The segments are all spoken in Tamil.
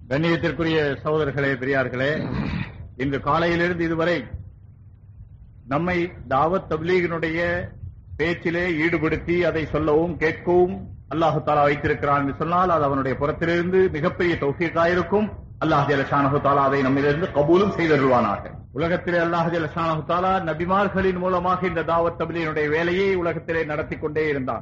கண்ணியத்திற்குரிய சகோதரர்களே பெரியார்களே இன்று காலையிலிருந்து இதுவரை நம்மை தாவத் தப்லீகினுடைய பேச்சிலே ஈடுபடுத்தி அதை சொல்லவும் கேட்கவும் அல்லாஹு தாலா வைத்திருக்கிறான் என்று சொன்னால் அது அவனுடைய புறத்திலிருந்து மிகப்பெரிய தௌஃபீக்காயிருக்கும் அல்லாஹ் ஜலஷானஹு தாலா அதை நம்மிலிருந்து கபூலும் செய்தருவானாக உலகத்திலே அல்லாஹ் ஜலஷானஹு தாலா நபிமார்களின் மூலமாக இந்த தாவத் தப்லீகினுடைய வேலையை உலகத்திலே நடத்தி கொண்டே இருந்தான்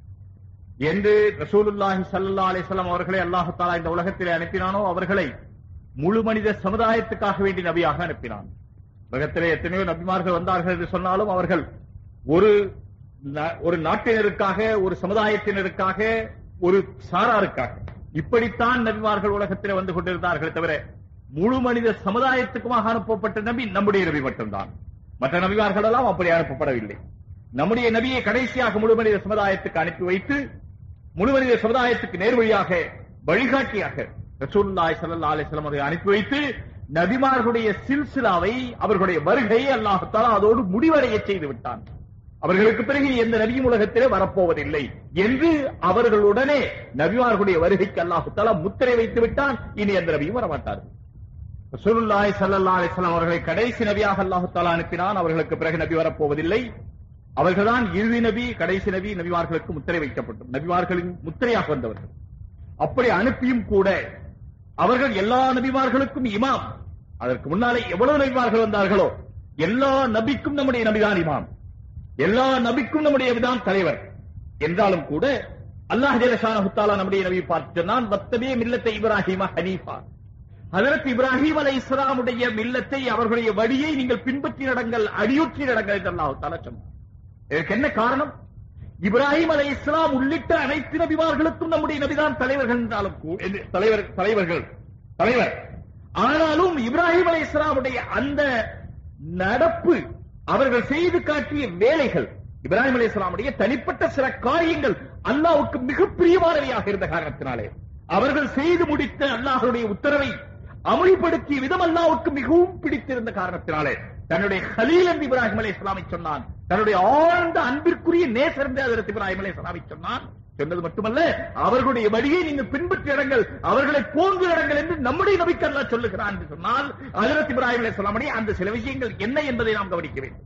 என்று ரசூலுல்லாஹி ஸல்லல்லாஹு அலைஹி வஸல்லம் அவர்களை அல்லாஹ் தஆலா இந்த உலகத்திலே அனுப்பினானோ அவர்களை முழு மனித சமுதாயத்துக்காக வேண்டி நபியாக அனுப்பினான் உலகத்திலே எத்தனையோ நபிமார்கள் வந்தார்கள் என்று சொன்னாலும் அவர்கள் ஒரு நா- ஒரு நாட்டினருக்காக ஒரு சமுதாயத்தினருக்காக ஒரு சாராருக்காக இப்படித்தான் நபிமார்கள் உலகத்திலே வந்து கொண்டிருந்தார்களே தவிர முழு மனித சமுதாயத்துக்குமாக அனுப்பப்பட்ட நபி நம்முடைய நபி மட்டும்தான் மற்ற நபிமார்கள் எல்லாம் அப்படி அனுப்பப்படவில்லை நம்முடைய நபியை கடைசியாக முழு மனித சமுதாயத்துக்கு அனுப்பி வைத்து முழு மனித சமுதாயத்துக்கு நேர்வழியாக வழிகாட்டியாக ரசூலுல்லாஹி ஸல்லல்லாஹு அலைஹி வஸல்லம் அவர்களை அனுப்பி வைத்து நபிமார்களுடைய சில்சிலாவை அவர்களுடைய வருகையை அல்லாஹ் தஆலா அதோடு முடிவடைய செய்து விட்டான் அவர்களுக்கு பிறகு எந்த நபியும் உலகத்திலே வரப்போவதில்லை என்று அவர்களுடனே நபிமார்களுடைய வருகைக்கு அல்லாஹ் தஆலா முத்திரை வைத்து விட்டான் இனி எந்த நபியும் வரமாட்டார்கள் ரசூலுல்லாஹி ஸல்லல்லாஹு அலைஹி வஸல்லம் அவர்களை கடைசி நபியாக அல்லாஹ் தஆலா அனுப்பினான் அவர்களுக்கு பிறகு நபி வரப்போவதில்லை அவர்கள்தான் இறுதி நபி கடைசி நபி நபிமார்களுக்கு முத்திரை வைக்கப்பட்டது நபிமார்களின் முத்திரையாக வந்தவர்கள் அப்படி அனுப்பியும் கூட அவர்கள் எல்லா நபிமார்களுக்கும் இமாம் அதற்கு முன்னாலே எவ்வளவு நபிமார்கள் வந்தார்களோ எல்லா நபிக்கும் நம்முடைய நபிதான் இமாம் எல்லா நபிக்கும் நம்முடைய நபிதான் தலைவர் என்றாலும் கூட அல்லாஹ் ஜலஷானஹு தஆலா நம்முடைய நபி பார்த்து சொன்னான் வத்தபே மில்லத்தை இப்ராஹிம ஹனீஃபா ஹஜரத் இப்ராஹிம் அலை இஸ்லாமுடைய மில்லத்தை அவர்களுடைய வழியை நீங்கள் பின்பற்றி நடங்கள் அடியுற்றி நடங்கள் என்று அல்லாஹ் தஆலா சொன்னார் இதற்கு என்ன காரணம் இப்ராஹிம் அலை இஸ்லாம் உள்ளிட்ட அனைத்து நபிமார்களுக்கும் நம்முடைய நபிதான் தலைவர்கள் என்றாலும் கூ- என்று- தலைவர் தலைவர்கள் தலைவர் ஆனாலும் இப்ராஹிம் அலை இஸ்லாமுடைய அந்த நடப்பு அவர்கள் செய்து காட்டிய வேலைகள் இப்ராஹிம் அலை இஸ்லாமுடைய தனிப்பட்ட சில காரியங்கள் அல்லாஹ்வுக்கு மிக பிரியமானவையாக இருந்த காரணத்தினாலே அவர்கள் செய்து முடித்த அல்லாஹ்வுடைய உத்தரவை அமல்படுத்திய விதம் அல்லாஹ்வுக்கு மிகவும் பிடித்திருந்த காரணத்தினாலே தன்னுடைய ஹலீல் என்று இப்ராஹிம் அலை இஸ்லாமை சொன்னான் தன்னுடைய ஆழ்ந்த அன்பிற்குரிய நேசர் என்று அதற்கு இப்ராஹிம் அலை இஸ்லாமை சொன்னான் சொன்னது மட்டுமல்ல அவர்களுடைய வழியை நீங்கள் பின்பற்றி இடங்கள் அவர்களை போன்று இடங்கள் என்று நம்முடைய நபிக்கு அல்லாஹ் சொல்லுகிறான் என்று சொன்னால் ஹஜரத் இப்ராஹிம் அலை இஸ்லாமுடைய அந்த சில விஷயங்கள் என்ன என்பதை நாம் கவனிக்க வேண்டும்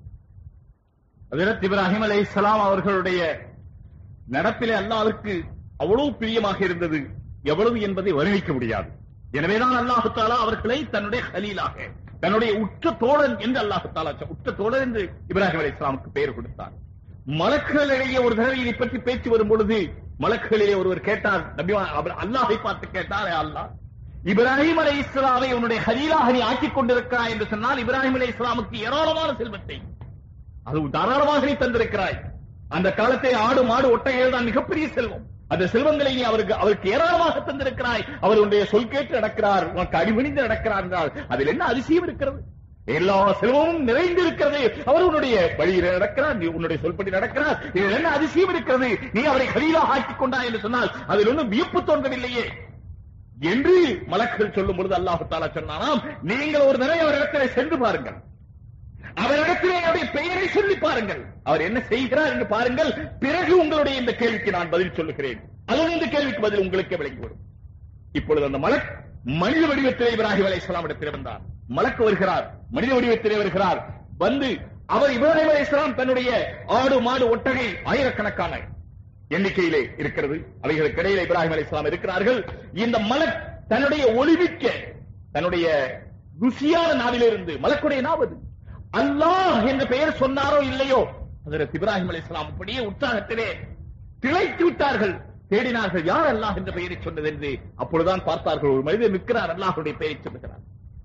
ஹஜரத் இப்ராஹிம் அலை இஸ்லாம் அவர்களுடைய நடப்பிலே அல்லாஹ்வுக்கு அவ்வளவு பிரியமாக இருந்தது எவ்வளவு என்பதை வர்ணிக்க முடியாது எனவேதான் அல்லாஹு தாலா அவர்களை தன்னுடைய ஹலீலாக தன்னுடைய உற்ற தோழன் என்று அல்லாஹு தாலா சொ- உற்ற தோழன் என்று இப்ராஹிம் அலை இஸ்லாமுக்கு பெயர் கொடுத்தார் மலக்குகளிடையே ஒரு தடவை இதை பற்றி பேச்சு வரும் பொழுது மலக்குகளிலே ஒருவர் கேட்டார் நபி அவர் அல்லாஹை பார்த்து கேட்டார் "ஏ அல்லாஹ் இப்ராஹிம் அலை இஸ்லாமை உன்னுடைய ஹலீலாக நீ ஆக்கிக் கொண்டிருக்கிறாய் என்று சொன்னால் இப்ராஹிம் அலை இஸ்லாமுக்கு ஏராளமான செல்வத்தை அது தாராளமாக நீ தந்திருக்கிறாய் அந்த காலத்தை ஆடு மாடு ஒட்டைகள் தான் மிகப்பெரிய செல்வம் அந்த செல்வங்களை நீ அவருக்கு அவருக்கு ஏராளமாக தந்திருக்கிறாய் அவர் உன்னுடைய சொல் கேட்டு நடக்கிறார் உனக்கு அடிபணிந்து நடக்கிறார் என்றால் அதில் என்ன அதிசயம் இருக்கிறது எல்லா செல்வமும் நிறைந்து இருக்கிறது அவர் உன்னுடைய வழியில் நடக்கிறார் நீ உன்னுடைய சொல்படி நடக்கிறார் இதில் என்ன அதிசயம் இருக்கிறது நீ அவரை கலீலாக ஆக்கிக் கொண்டாய் என்று சொன்னால் அதில் ஒன்றும் வியப்பு தோன்றவில்லையே என்று மலக்குகள் சொல்லும் பொழுது அல்லாஹு தாலா சொன்னானாம் நீங்கள் ஒரு நிறைய ஒரு இடத்திலே சென்று பாருங்கள் அவரிடத்திலே அவருடைய பெயரை சொல்லி பாருங்கள் அவர் என்ன செய்கிறார் என்று பாருங்கள் பிறகு உங்களுடைய இந்த கேள்விக்கு நான் பதில் சொல்லுகிறேன் அதுவும் இந்த கேள்விக்கு பதில் உங்களுக்கே விளங்கிவிடும் இப்பொழுது அந்த மலக் மனித வடிவத்திலே இப்ராஹிம் அலைஹிஸ்ஸலாம் இடத்தில் வந்தார் மலக்கு வருகிறார் மனித வடிவத்திலே வருகிறார் வந்து அவர் இப்ராஹிம் அலைஹிஸ்ஸலாம் தன்னுடைய ஆடு மாடு ஒட்டகை ஆயிரக்கணக்கான எண்ணிக்கையிலே இருக்கிறது அவைகளுக்கு இடையிலே இப்ராஹிம் அலைஹிஸ்ஸலாம் இருக்கிறார்கள் இந்த மலக் தன்னுடைய ஒளிமிக்க தன்னுடைய ருசியான நாவிலிருந்து மலக்குடைய நாவது அல்லாஹ் என்ற பெயர் சொன்னாரோ இல்லையோ அதற்கு இப்ராஹிம் அலைஹிஸ்ஸலாம் அப்படியே உற்சாகத்திலே திளைத்து விட்டார்கள் தேடினார்கள் யார் அல்லாஹ் என்ற பெயரை சொன்னது என்று அப்பொழுதுதான் பார்த்தார்கள் ஒரு மனிதர் நிற்கிறார் அல்லாஹ்வுடைய பெயரை சொல்லுகிறார்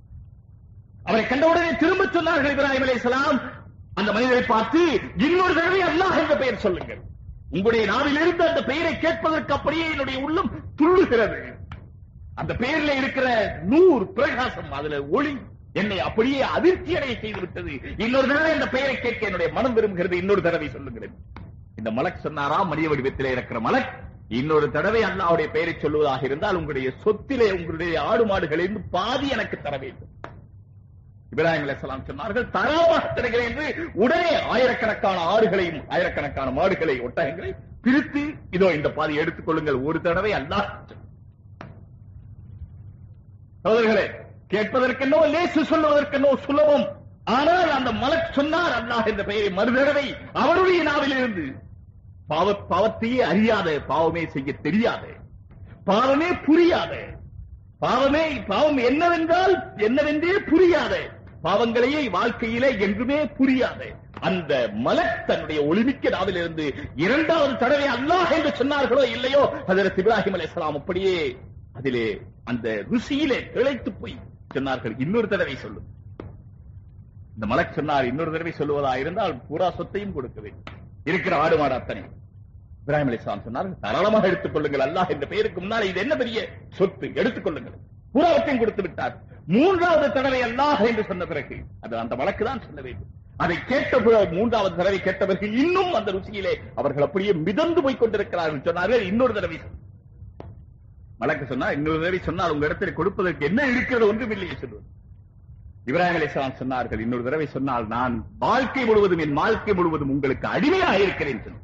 அவரை கண்டவுடனே திரும்ப சொன்னார்கள் இப்ராஹிம் அலைஹிஸ்ஸலாம் அந்த மனிதரை பார்த்து இன்னொரு தடவை அல்லாஹ் என்ற பெயர் சொல்லுங்கள் உங்களுடைய நாவிலிருந்து அந்த பெயரை கேட்பதற்கு அப்படியே என்னுடைய உள்ளம் துள்ளுகிறது அந்த பெயரில் இருக்கிற நூறு பிரகாசம் அதுல ஒளி என்னை அப்படியே அதிர்ச்சி அடைய செய்து விட்டது இன்னொரு தடவை அந்த பெயரை கேட்க என்னுடைய மனம் விரும்புகிறது இன்னொரு தடவை சொல்லுகிறேன் இந்த மலக் சொன்னாராம் மனித வடிவத்திலே இருக்கிற மலக் இன்னொரு தடவை அல்லாஹ்வுடைய பெயரை சொல்லுவதாக இருந்தால் உங்களுடைய சொத்திலே உங்களுடைய ஆடு மாடுகளிலிருந்து பாதி எனக்கு தர வேண்டும் இப்ராஹிம் அலைஹிஸ்ஸலாம் சொன்னார்கள் தராமாக தருகிறேன் என்று உடனே ஆயிரக்கணக்கான ஆடுகளையும் ஆயிரக்கணக்கான மாடுகளை ஒட்டகங்களை பிரித்து இதோ இந்த பாதி எடுத்துக் கொள்ளுங்கள் ஒரு தடவை அல்லாஹ் சோதர்களே கேட்பதற்கென்னோ லேசு சொல்லுவதற்கென்னோ சுலபம் ஆனால் அந்த மலக் சொன்னார் அல்லாஹ் என்ற பெயரை மறுதடவை அவருடைய நாவிலிருந்து பாவ பாவத்தையே அறியாத பாவமே செய்ய தெரியாத பாவமே புரியாத பாவமே பாவம் என்னவென்றால் என்னவென்றே புரியாத பாவங்களையே வாழ்க்கையிலே என்றுமே புரியாத அந்த மலக் தன்னுடைய ஒளிமிக்க நாவிலிருந்து இரண்டாவது தடவை அல்லாஹ் என்று சொன்னார்களோ இல்லையோ ஹஜரத் இப்ராஹிம் அலைஹிஸ்ஸலாம் அப்படியே அதிலே அந்த ருசியிலே திளைத்து போய் சொன்னார்கள் இன்னொரு தடவை சொல்லும் இந்த மலக் சொன்னார் இன்னொரு தடவை சொல்லுவதா இருந்தால் பூரா சொத்தையும் கொடுக்க வேண்டும் இருக்கிற ஆடு மாடு அத்தனை இப்ராஹிம் அலிஸ்லாம் சொன்னார்கள் தாராளமாக எடுத்துக் கொள்ளுங்கள் அல்லாஹ் என்ற பெயருக்கு முன்னால் இது என்ன பெரிய சொத்து எடுத்துக் கொள்ளுங்கள் பூராவற்றையும் கொடுத்து விட்டார் மூன்றாவது தடவை அல்லாஹ் என்று சொன்ன பிறகு அது அந்த வழக்கு தான் சொல்ல வேண்டும் அதை கேட்ட பிறகு மூன்றாவது தடவை கேட்ட பிறகு இன்னும் அந்த ருசியிலே அவர்கள் அப்படியே மிதந்து போய் கொண்டிருக்கிறார்கள் சொன்னார்கள் இன்னொரு தடவை சொல். வழக்கு சொன்னா இன்னொரு தடவை சொன்னால் உங்க இடத்தில் கொடுப்பதற்கு என்ன இருக்கிறது ஒன்றும் இல்லையே சொல்வது இப்ராஹிம் அலிஸ்லாம் சொன்னார்கள் இன்னொரு தடவை சொன்னால் நான் வாழ்க்கை முழுவதும் என் வாழ்க்கை முழுவதும் உங்களுக்கு அடிமையாக இருக்கிறேன் சொன்னார்.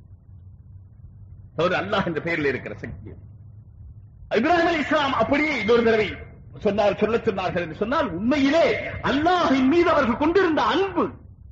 அதாவது அல்லாஹ் என்ற பெயரில் இருக்கிற சக்தி அது. இப்ராஹிம் அலி இஸ்லாம் அப்படியே இன்னொரு தடவை சொன்னார் சொல்ல சொன்னார்கள் என்று சொன்னால் உண்மையிலே அல்லாஹின் மீது அவர்கள் கொண்டிருந்த அன்பு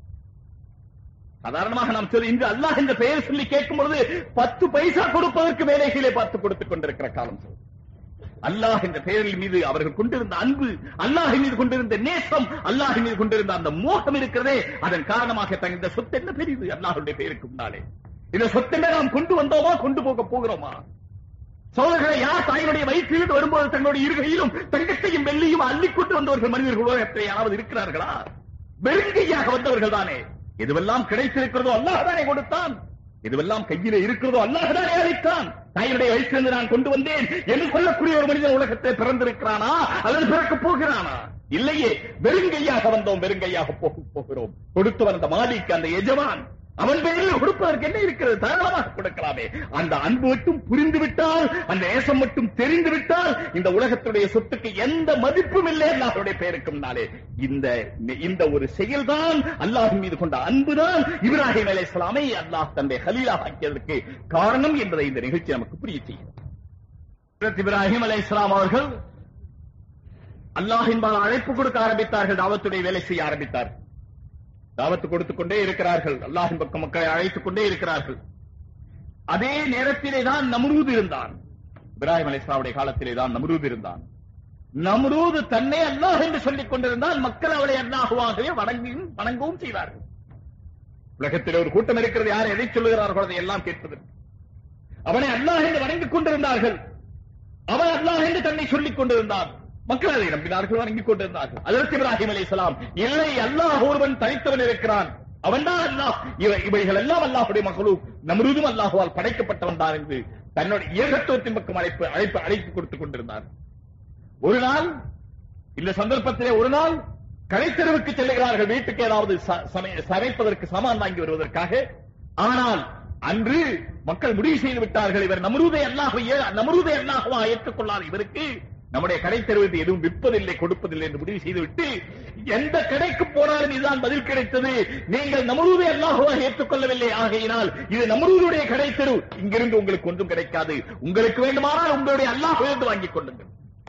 சாதாரணமாக நாம் சொல்லி இன்று அல்லாஹ் என்ற பெயர் சொல்லி கேட்கும் பொழுது பத்து பைசா கொடுப்பதற்கு வேலைகளை பார்த்து கொடுத்துக் கொண்டிருக்கிற காலம் சொல்லுது. அல்லாஹ் என்ற பெயரில் மீது அவர்கள் கொண்டிருந்த அன்பு அல்லாஹ் மீது கொண்டிருந்த நேசம் அல்லாஹ் மீது கொண்டிருந்த அந்த மோகம் இருக்கிறதே அதன் காரணமாக தங்க இந்த சொத்து என்ன பெரியது அல்லாஹுடைய பெயருக்கு முன்னாலே இந்த சொத்தை நாம் கொண்டு வந்தோமா கொண்டு போக போகிறோமா சோழர்களை யார் தாயினுடைய வயிற்றிலிருந்து வரும்போது தங்களுடைய இருகையிலும் தங்கத்தையும் வெள்ளியும் அள்ளிக் கொண்டு வந்தவர்கள் மனிதர்கள் உலகத்தில் யாராவது இருக்கிறார்களா வெறுங்கையாக வந்தவர்கள் தானே எதுவெல்லாம் கிடைத்திருக்கிறதோ அல்லாஹ் தானே கொடுத்தான் எதுவெல்லாம் கையிலே இருக்கிறதோ அல்லாஹ் தானே அளித்தான் தாயினுடைய வயிற்றிலிருந்து நான் கொண்டு வந்தேன் என்று சொல்லக்கூடிய ஒரு மனிதன் உலகத்தை பிறந்திருக்கிறானா அல்லது பிறக்கப் போகிறானா இல்லையே வெறுங்கையாக வந்தோம் வெறுங்கையாக போக போகிறோம் கொடுத்து வந்த மாலிக் அந்த எஜமான் அவன் பெயரில் கொடுப்பதற்கு என்ன இருக்கிறது தாராளமாக கொடுக்கலாமே அந்த அன்பு மட்டும் புரிந்து விட்டால் அந்த நேசம் மட்டும் தெரிந்து விட்டால் இந்த உலகத்துடைய சொத்துக்கு எந்த மதிப்பும் இல்லை அல்லாஹ்வுடைய பெயருக்கு முன்னாலே இந்த இந்த ஒரு செயல்தான் அல்லாஹ் மீது கொண்ட அன்புதான் இப்ராஹிம் அலைஹிஸ்ஸலாமை அல்லாஹ் தன்னுடைய ஹலீலாக ஆக்கியதற்கு காரணம் என்பதை இந்த நிகழ்ச்சி நமக்கு புரிய செய்கிறது ஹஜ்ரத் இப்ராஹிம் அலைஹிஸ்ஸலாம் அவர்கள் அல்லாஹின் அழைப்பு கொடுக்க ஆரம்பித்தார்கள் தாவத்துடைய வேலை செய்ய ஆரம்பித்தார்கள் தாவத்து கொடுத்துக் கொண்டே இருக்கிறார்கள் அல்லாஹின் பக்கம் மக்களை அழைத்துக் கொண்டே இருக்கிறார்கள் அதே நேரத்திலே தான் நம்ரூத் இருந்தான் இப்ராஹிம் அலிஸ்லாவுடைய காலத்திலே தான் நம்ரூத் இருந்தான் நம்ரூது தன்னை அல்லாஹ் என்று சொல்லிக் கொண்டிருந்தால் மக்கள் அவளை அல்லாஹுவாகவே வணங்கியும் வணங்கவும் செய்வார்கள் உலகத்தில் ஒரு கூட்டம் இருக்கிறது யார் எதை சொல்லுகிறார்களோ அதை எல்லாம் கேட்பதற்கு அவனை அல்லாஹ் என்று வணங்கிக் கொண்டிருந்தார்கள் அவன் அல்லாஹ் என்று தன்னை சொல்லிக் கொண்டிருந்தான் மக்கள் அதை நம்பினார்கள் வணங்கிக் கொண்டிருந்தார்கள் அதற்கு இப்ராஹிம் அலைஹிஸ்ஸலாம் இல்லை அல்லாஹ் ஒருவன் தனித்தவன் இருக்கிறான் அவன்தான் அல்லாஹ் இவை இவைகள் எல்லாம் அல்லாஹுடைய மகளும் நம்ருதும் அல்லாஹுவால் படைக்கப்பட்டவன் தான் என்று தன்னுடைய ஏகத்துவத்தின் பக்கம் அழைப்பு அழைப்பு அழைப்பு கொடுத்துக் கொண்டிருந்தார் ஒரு நாள் இந்த சந்தர்ப்பத்திலே ஒரு நாள் கடைத்தெருவுக்கு செல்லுகிறார்கள் வீட்டுக்கு ஏதாவது ச- சமை- சமைப்பதற்கு சாமான் வாங்கி வருவதற்காக ஆனால் அன்று மக்கள் முடிவு செய்து விட்டார்கள் இவர் நம்ரூதை அல்லாஹ் நம்ரூதை அல்லாஹுவா ஏற்றுக்கொள்ளாத இவருக்கு நம்முடைய கடை தெருவில் எதுவும் விற்பதில்லை கொடுப்பதில்லை என்று முடிவு செய்துவிட்டு எந்த கடைக்கு போனாலும் இதுதான் பதில் கிடைத்தது நீங்கள் நம்ரூதை அல்லாஹுவா ஏற்றுக்கொள்ளவில்லை ஆகையினால் இது நம்ரூதுடைய கடை தெரு இங்கிருந்து உங்களுக்கு ஒன்றும் கிடைக்காது உங்களுக்கு வேண்டுமானால் உங்களுடைய அல்லாஹ் இருந்து வாங்கிக் கொள்ளுங்கள்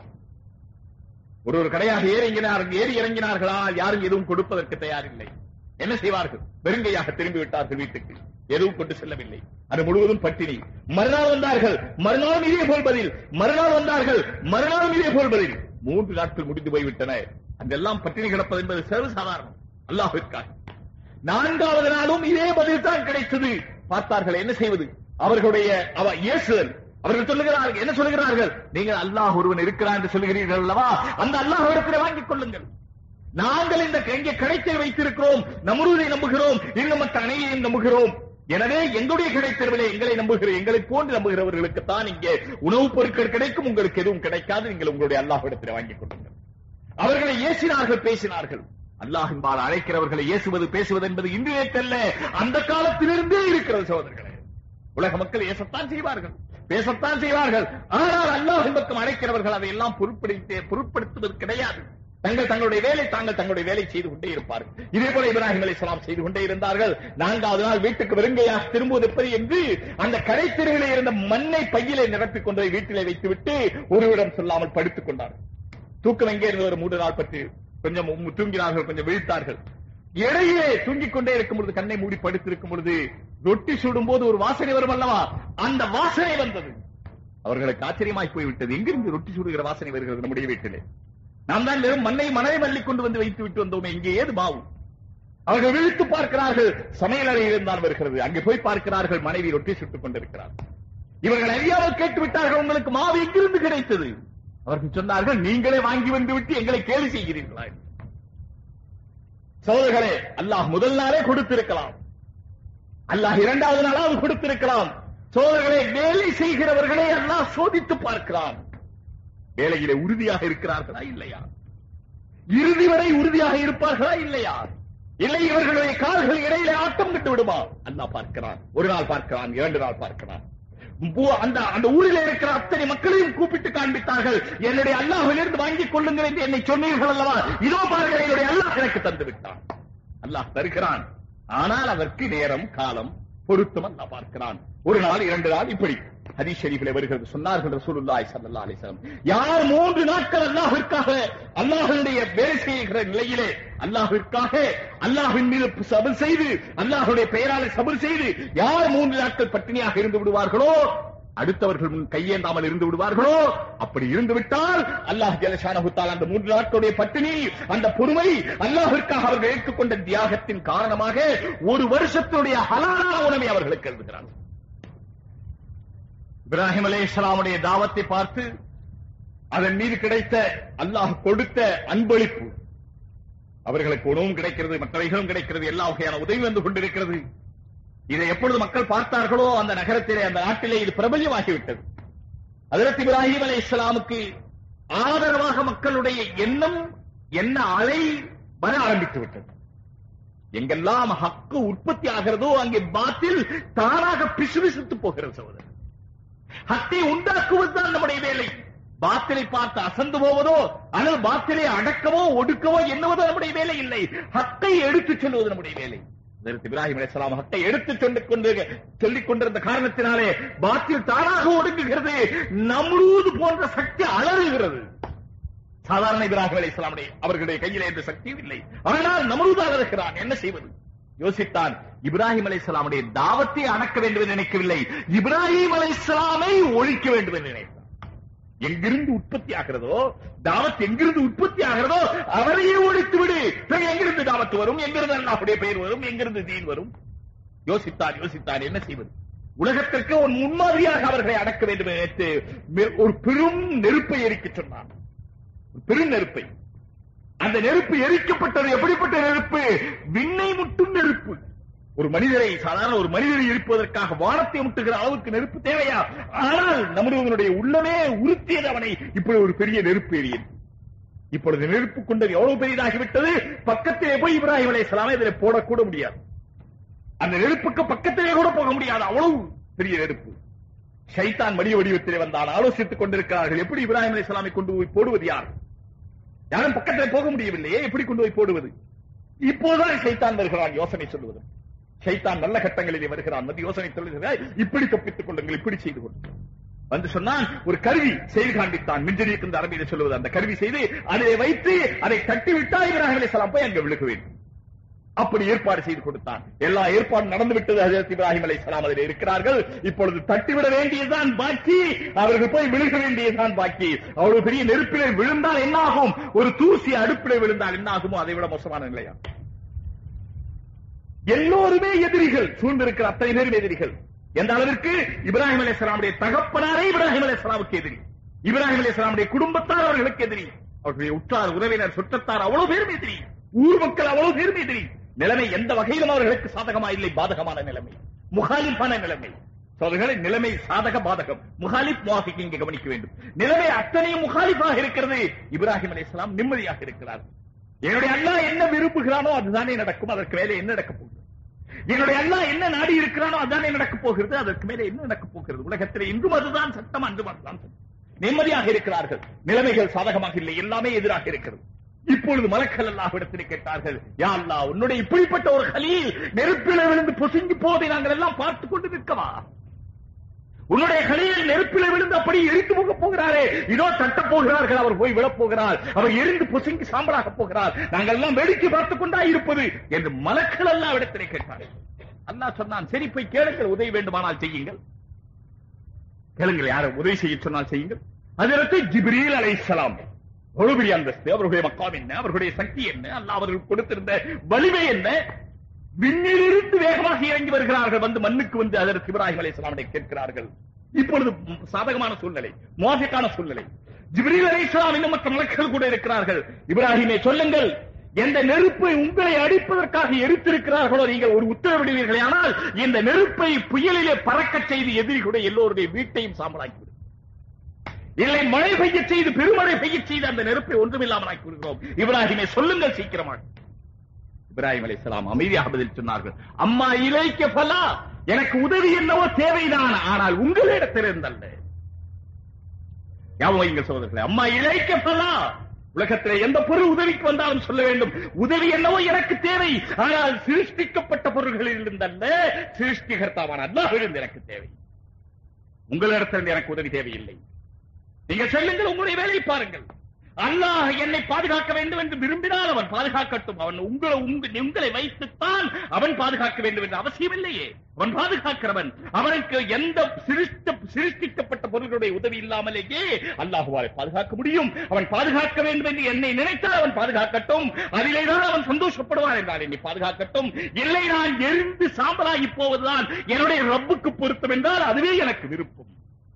ஒரு ஒரு கடையாக ஏறி இறங்கினார்கள் ஏறி இறங்கினார்களா யாரும் எதுவும் கொடுப்பதற்கு தயாரில்லை என்ன செய்வார்கள் வெறுங்கையாக திரும்பி விட்டார்கள் வீட்டுக்கு எதுவும் கொண்டு செல்லவில்லை அது முழுவதும் பட்டினி மறுநாள் வந்தார்கள் மறுநாளும் இதே போல் பதில் மறுநாள் வந்தார்கள் மறுநாளும் இதே போல் பதில் மூன்று நாட்கள் முடிந்து போய்விட்டன அங்கெல்லாம் பட்டினி கிடப்பது என்பது சர்வசாதாரணம் அல்லாஹ்விற்காக நான்காவது நாளும் இதே பதில் தான் கிடைத்தது பார்த்தார்கள் என்ன செய்வது அவர்களுடைய அவ இயேசுதல் அவர்கள் சொல்லுகிறார்கள் என்ன சொல்லுகிறார்கள் நீங்கள் அல்லாஹ் ஒருவன் இருக்கிறான் என்று சொல்லுகிறீர்கள் அல்லவா அந்த அல்லாஹ் இடத்திலே வாங்கிக் கொள்ளுங்கள் நாங்கள் இந்த இங்கே கிடைத்தை வைத்திருக்கிறோம் நம்ருதை நம்புகிறோம் இன்னும் மற்ற அணையையும் நம்புகிறோம் எனவே எங்களுடைய கிடைத்தெருவிலே எங்களை நம்புகிற எங்களை போன்று நம்புகிறவர்களுக்கு தான் இங்கே உணவுப் பொருட்கள் கிடைக்கும் உங்களுக்கு எதுவும் கிடைக்காது நீங்கள் உங்களுடைய அல்லாஹ் இடத்திலே வாங்கிக் கொள்ளுங்கள் அவர்களை ஏசினார்கள் பேசினார்கள் அல்லாஹின்பால் அழைக்கிறவர்களை ஏசுவது பேசுவது என்பது இன்று நேற்றல்ல அந்த காலத்திலிருந்தே இருக்கிறது சகோதரர்களே உலக மக்கள் ஏசத்தான் செய்வார்கள் பேசத்தான் செய்வார்கள் ஆனால் அல்லாஹின் பக்கம் அழைக்கிறவர்கள் அதையெல்லாம் பொருட்படுத்த பொருட்படுத்துவது கிடையாது தங்கள் தங்களுடைய வேலை தாங்கள் தங்களுடைய வேலை செய்து கொண்டே இருப்பார்கள் இதே போல இப்ராஹிம் அலைஹிஸ்ஸலாம் செய்து கொண்டே இருந்தார்கள் நான்காவது நாள் வீட்டுக்கு வெறுங்கையாக திரும்புவது எப்படி என்று அந்த கடைத்தெருவிலே இருந்த மண்ணை பையிலே நிரப்பிக் கொண்டு போய் வீட்டிலே வைத்துவிட்டு ஒருவிடம் சொல்லாமல் படுத்துக் கொண்டார்கள் தூக்கம் எங்கே இருந்து ஒரு மூன்று நாள் பற்றி கொஞ்சம் உம் தூங்கினார்கள் கொஞ்சம் விழித்தார்கள் இடையே தூங்கிக் கொண்டே இருக்கும் பொழுது கண்ணை மூடி படுத்திருக்கும் பொழுது ரொட்டி சுடும் போது ஒரு வாசனை வரும் அல்லவா அந்த வாசனை வந்தது அவர்களுக்கு ஆச்சரியமாய் போய்விட்டது எங்கிருந்து ரொட்டி சுடுகிற வாசனை வருகிறது நம்முடைய வீட்டிலே நாம் தான் வெறும் மண்ணை மணலை மல்லி கொண்டு வந்து வைத்து விட்டு வந்தோமே இங்கே ஏது மாவு அவர்கள் விழித்து பார்க்கிறார்கள் சமையல் அறையில் தான் வருகிறது அங்கே போய் பார்க்கிறார்கள் மனைவி ரொட்டி சுட்டுக் கொண்டிருக்கிறார் இவர்கள் அறியாமல் கேட்டு விட்டார்கள் உங்களுக்கு மாவு எங்கிருந்து கிடைத்தது அவர்கள் சொன்னார்கள் நீங்களே வாங்கி வந்து விட்டு எங்களை கேலி செய்கிறீர்களா என்று. சகோதரர்களே அல்லாஹ் முதல் நாளே கொடுத்திருக்கலாம் அல்லாஹ் இரண்டாவது நாளாவது கொடுத்திருக்கலாம் சோதர்களே வேலை செய்கிறவர்களை அல்லாஹ் சோதித்து பார்க்கிறான் வேலையிலே உறுதியாக இருக்கிறார்களா இல்லையா இறுதி வரை உறுதியாக இருப்பார்களா இல்லையா இல்லை இவர்களுடைய கால்கள் இடையிலே ஆட்டம் விட்டு விடுமா அல்லாஹ் பார்க்கிறான் ஒரு நாள் பார்க்கிறான் இரண்டு நாள் பார்க்கிறான் பூ- அந்த அந்த ஊரில் இருக்கிற அத்தனை மக்களையும் கூப்பிட்டு காண்பித்தார்கள் என்னுடைய அல்லாஹ்விலிருந்து வாங்கிக் கொள்ளுங்கள் என்று என்னை சொன்னீர்கள் அல்லவா இதோ பாருங்கள் என்னுடைய அல்லாஹ் எனக்கு தந்து விட்டான் அல்லாஹ் தருகிறான் ஆனால் அதற்கு நேரம் காலம் பொருத்தம் அல்லாஹ் பார்க்கிறான் ஒரு நாள் இரண்டு நாள் இப்படி ஹதீஸ் ஷரீஃபிலே வருகிறது சொன்னார்கள் ரசூலுல்லாஹி ஸல்லல்லாஹு அலைஹி வஸல்லம் யார் மூன்று நாட்கள் அல்லாஹ்விற்காக அல்லாஹ்வுடைய வேலை செய்கிற நிலையிலே அல்லாஹ்விற்காக அல்லாஹ்வின் மீது சபர் செய்து அல்லாஹ்வுடைய பெயராலே சபர் செய்து யார் மூன்று நாட்கள் பட்டினியாக இருந்து விடுவார்களோ அடுத்தவர்கள் முன் கையேந்தாமல் இருந்து விடுவார்களோ அப்படி இருந்து விட்டால் அல்லாஹ் ஜலஷானஹு தஆலா அந்த மூன்று நாட்களுடைய பட்டினி அந்த பொறுமை அல்லாஹ்விற்காக அவர்கள் ஏற்றுக்கொண்ட தியாகத்தின் காரணமாக ஒரு வருஷத்தினுடைய ஹலாலான உணவை அவர்களுக்கு எழுதுகிறார்கள் இப்ராஹிம் அலைஹிஸ்ஸலாமுடைய தாவத்தை பார்த்து அதன் மீது கிடைத்த அல்லாஹ் கொடுத்த அன்பளிப்பு அவர்களுக்கு உணவும் கிடைக்கிறது மற்றவைகளும் கிடைக்கிறது எல்லா வகையான உதவி வந்து கொண்டிருக்கிறது இதை எப்பொழுது மக்கள் பார்த்தார்களோ அந்த நகரத்திலே அந்த நாட்டிலே இது பிரபல்யமாகிவிட்டது அதற்கு இப்ராஹிம் அலை இஸ்லாமுக்கு ஆதரவாக மக்களுடைய எண்ணம் என்ன அலை வர ஆரம்பித்து விட்டது எங்கெல்லாம் ஹக்கு உற்பத்தி ஆகிறதோ அங்கே பாத்தில் தானாக பிசுபிசுத்து போகிறது சகோதரர் ஹக்கை உண்டாக்குவதுதான் நம்முடைய வேலை பாத்திலை பார்த்து அசந்து போவதோ அல்லது பாத்திலை அடக்கவோ ஒடுக்கவோ என்னவதோ நம்முடைய வேலை இல்லை ஹக்கை எடுத்துச் செல்வது நம்முடைய வேலை அதற்கு இப்ராஹிம் அலைஹிஸ்ஸலாம் ஹக்கை எடுத்துச் சொல்லிக் கொண்டு சொல்லிக் கொண்டிருந்த காரணத்தினாலே பாத்தில் தானாக ஒடுங்குகிறது நம்ரூது போன்ற சக்தி அலறுகிறது சாதாரண இப்ராஹிம் அலைஹிஸ்ஸலாமுடைய அவர்களுடைய கையிலே எந்த சக்தியும் இல்லை ஆனால் நம்ரூது அலறுகிறான் என்ன செய்வது யோசித்தான் இப்ராஹிம் அலைஹிஸ்ஸலாமுடைய தாவத்தை அடக்க வேண்டும் என்று நினைக்கவில்லை இப்ராஹிம் அலைஹிஸ்ஸலாமை ஒழிக்க வேண்டும் என்று நினைத்தார் எங்கிருந்து உற்பத்தி ஆகிறதோ தாவத் எங்கிருந்து உற்பத்தி ஆகிறதோ அவரையே ஒழித்து விடு பிறகு எங்கிருந்து தாவத் வரும் எங்கிருந்து அல்லாஹ்வுடைய பெயர் வரும் எங்கிருந்து தீன் வரும் யோசித்தார் யோசித்தார் என்ன செய்வது உலகத்திற்கு ஒரு முன்மாதிரியாக அவர்களை அடக்க வேண்டும் என்று நினைத்து மெ- ஒரு பெரும் நெருப்பை எரிக்கச் சொன்னார் ஒரு பெரும் நெருப்பை அந்த நெருப்பு எரிக்கப்பட்டது எப்படிப்பட்ட நெருப்பு விண்ணை முட்டும் நெருப்பு ஒரு மனிதரை சாதாரண ஒரு மனிதரை எரிப்பதற்காக வானத்தை முட்டுகிற அளவுக்கு நெருப்பு தேவையா ஆனால் நம்முடைய உள்ளமே உறுத்தியது அவனை இப்படி ஒரு பெரிய நெருப்பு எரியது இப்பொழுது நெருப்பு கொண்டது எவ்வளவு பெரியதாகிவிட்டது பக்கத்திலே போய் இப்ராஹிம் அலைஹிஸ்ஸலாமை இதில் போடக்கூட முடியாது அந்த நெருப்புக்கு பக்கத்திலே கூட போக முடியாது அவ்வளவு பெரிய நெருப்பு ஷைத்தான் மடிய வடிவத்திலே வந்தான் ஆலோசித்துக் கொண்டிருக்கிறார்கள் எப்படி இப்ராஹிம் அலைஹிஸ்ஸலாமை கொண்டு போய் போடுவது யார் யாரும் பக்கத்தில் போக முடியவில்லையே எப்படி கொண்டு போய் போடுவது இப்போதுதான் சைத்தான் வருகிறான் யோசனை சொல்லுவது சைத்தான் நல்ல கட்டங்களிலே வருகிறான் வந்து யோசனை சொல்லுகிறாய் இப்படி தப்பித்துக் கொள்ளுங்கள் இப்படி செய்து கொள்ளுங்கள் வந்து சொன்னான் ஒரு கருவி செய்து காண்பித்தான் மிஞ்சரிக்கு இந்த அரபியில சொல்லுவது அந்த கருவி செய்து அதை வைத்து அதை தட்டி விட்டா இப்ராஹிம் அலைஹிஸ்ஸலாம் போய் அங்கே விழுக வேண்டும் அப்படி ஏற்பாடு செய்து கொடுத்தான் எல்லா ஏற்பாடும் நடந்து விட்டது ஹஜரத் இப்ராஹிம் அலைஹிஸ்ஸலாம் அதில் இருக்கிறார்கள் இப்பொழுது தட்டிவிட வேண்டியதுதான் பாக்கி அவர்கள் போய் விழுக வேண்டியதுதான் பாக்கி அவ்வளவு பெரிய நெருப்பிலே விழுந்தால் என்ன ஆகும் ஒரு தூசி அடுப்பிலே விழுந்தால் என்ன ஆகுமோ அதை விட மோசமான நிலையா எல்லோருமே எதிரிகள் சூழ்ந்திருக்கிற அத்தனை பேரும் எதிரிகள் எந்த அளவிற்கு இப்ராஹிம் அலைஹிஸ்ஸலாமுடைய தகப்பனாரே இப்ராஹிம் அலைஹிஸ்ஸலாமுக்கு எதிரி இப்ராஹிம் அலைஹிஸ்ஸலாமுடைய குடும்பத்தார் அவர்களுக்கு எதிரி அவர்களுடைய உற்றார் உறவினர் சுற்றத்தார் அவ்வளவு பேரும் எதிரி ஊர் மக்கள் அவ்வளவு பேரும் எதிரி நிலைமை எந்த வகையிலும் அவர்களுக்கு சாதகமா இல்லை பாதகமான நிலைமை முகாலிப்பான நிலைமை சோதர்களை நிலைமை சாதக பாதகம் முகாலிப் முவாஃபிக் இங்கே கவனிக்க வேண்டும் நிலைமை அத்தனையும் முகாலிப்பாக இருக்கிறது இப்ராஹிம் அலைஹிஸ்ஸலாம் நிம்மதியாக இருக்கிறார் என்னுடைய அல்லாஹ் என்ன விரும்புகிறானோ அதுதானே நடக்கும் அதற்கு மேலே என்ன நடக்க போகுது என்னுடைய அல்லாஹ் என்ன நாடி இருக்கிறானோ அதுதானே நடக்க போகிறது அதற்கு மேலே என்ன நடக்க போகிறது உலகத்தில் இன்றும் அதுதான் சட்டம் அன்றும் அதுதான் சட்டம் நிம்மதியாக இருக்கிறார்கள் நிலைமைகள் சாதகமாக இல்லை எல்லாமே எதிராக இருக்கிறது இப்பொழுது மலக்கல் அல்லாஹ்விடத்தில் கேட்டார்கள் யா அல்லாஹ் உன்னுடைய இப்படிப்பட்ட ஒரு கலியில் நெருப்பில விழுந்து பொசுங்கி போவதை நாங்கள் எல்லாம் பார்த்துக் கொண்டு நிற்கவா உன்னுடைய கலையில் நெருப்பில் விழுந்து அப்படி எரித்து போக போகிறாரே இதோ தட்டப் போகிறார்கள் அவர் போய் விழப் போகிறார் அவர் எரிந்து பொசுங்கி சாம்பலாக போகிறார் நாங்கள் எல்லாம் வேடிக்கை பார்த்துக் கொண்டா இருப்பது என்று மலக்கள் எல்லாம் இடத்திலே கேட்டார்கள் அல்லாஹ் சொன்னான் சரி போய் கேளுங்கள் உதவி வேண்டுமானால் செய்யுங்கள் கேளுங்கள் யாரும் உதவி செய்ய சொன்னால் செய்யுங்கள் அதற்கு ஜிப்ரீல் அலைஹிஸ்ஸலாம் எவ்வளவு பெரிய அந்தஸ்து அவர்களுடைய மக்காம் என்ன அவர்களுடைய சக்தி என்ன அல்லாஹ் அவர்கள் கொடுத்திருந்த வலிமை என்ன விண்ணிலிருந்து வேகமாக இறங்கி வருகிறார்கள் வந்து மண்ணுக்கு வந்து அதற்கு இப்ராஹிம் அலைஹிஸ்ஸலாமை கேட்கிறார்கள் இப்பொழுது சாதகமான சூழ்நிலை மோசக்கான சூழ்நிலை ஜிப்ரீல் அலைஹிஸ்ஸலாம் இன்னும் மற்ற மலக்குகள் கூட இருக்கிறார்கள் இப்ராஹிமே சொல்லுங்கள் எந்த நெருப்பை உங்களை அடிப்பதற்காக எரித்திருக்கிறார்களோ நீங்கள் ஒரு உத்தரவிடுவீர்களே ஆனால் இந்த நெருப்பை புயலிலே பறக்கச் செய்து எதிரிகளுடைய எல்லோருடைய வீட்டையும் சாம்பலாக்கிவிடும் இல்லை மழை பெய்ய செய்து பெருமழை பெய்ய செய்து அந்த நெருப்பை ஒன்றுமில்லாமல் ஆக்கி விடுகிறோம் இப்ராஹிமே சொல்லுங்கள் சீக்கிரமாக இப்ராஹிம் அலைஹிஸ்ஸலாம் அமைதியாக பதில் சொன்னார்கள் அம்மா இலைக்க பலா எனக்கு உதவி என்னவோ தேவைதான் ஆனால் உங்களிடத்தில் இருந்தல்ல ஞாபகம் வையுங்கள் சகோதரர்களே அம்மா இலைக்க பலா உலகத்திலே எந்த பொருள் உதவிக்கு வந்தாலும் சொல்ல வேண்டும் உதவி என்னவோ எனக்கு தேவை ஆனால் சிருஷ்டிக்கப்பட்ட பொருள்களில் இருந்தல்ல சிருஷ்டிகர்த்தாவான அல்லாஹிலிருந்து எனக்கு தேவை உங்களிடத்திலிருந்து எனக்கு உதவி தேவையில்லை நீங்க சொல்லுங்கள் உங்களுடைய வேலையை பாருங்கள் அல்லாஹ் என்னை பாதுகாக்க வேண்டும் என்று விரும்பினால் அவன் பாதுகாக்கட்டும் அவன் உங்களை உங்க- உங்களை வைத்துத்தான் அவன் பாதுகாக்க வேண்டும் என்ற அவசியம் இல்லையே அவன் பாதுகாக்கிறவன் அவனுக்கு எந்த சிருஷ்ட சிருஷ்டிக்கப்பட்ட பொருள்களுடைய உதவி இல்லாமலேயே அல்லாஹுவாலை பாதுகாக்க முடியும் அவன் பாதுகாக்க வேண்டும் என்று என்னை நினைத்தால் அவன் பாதுகாக்கட்டும் அதிலேதான் அவன் சந்தோஷப்படுவான் என்றால் என்னை பாதுகாக்கட்டும் இல்லை நான் எரிந்து சாம்பலாகி போவதுதான் என்னுடைய ரப்புக்கு பொருத்தம் என்றால் அதுவே எனக்கு விருப்பம்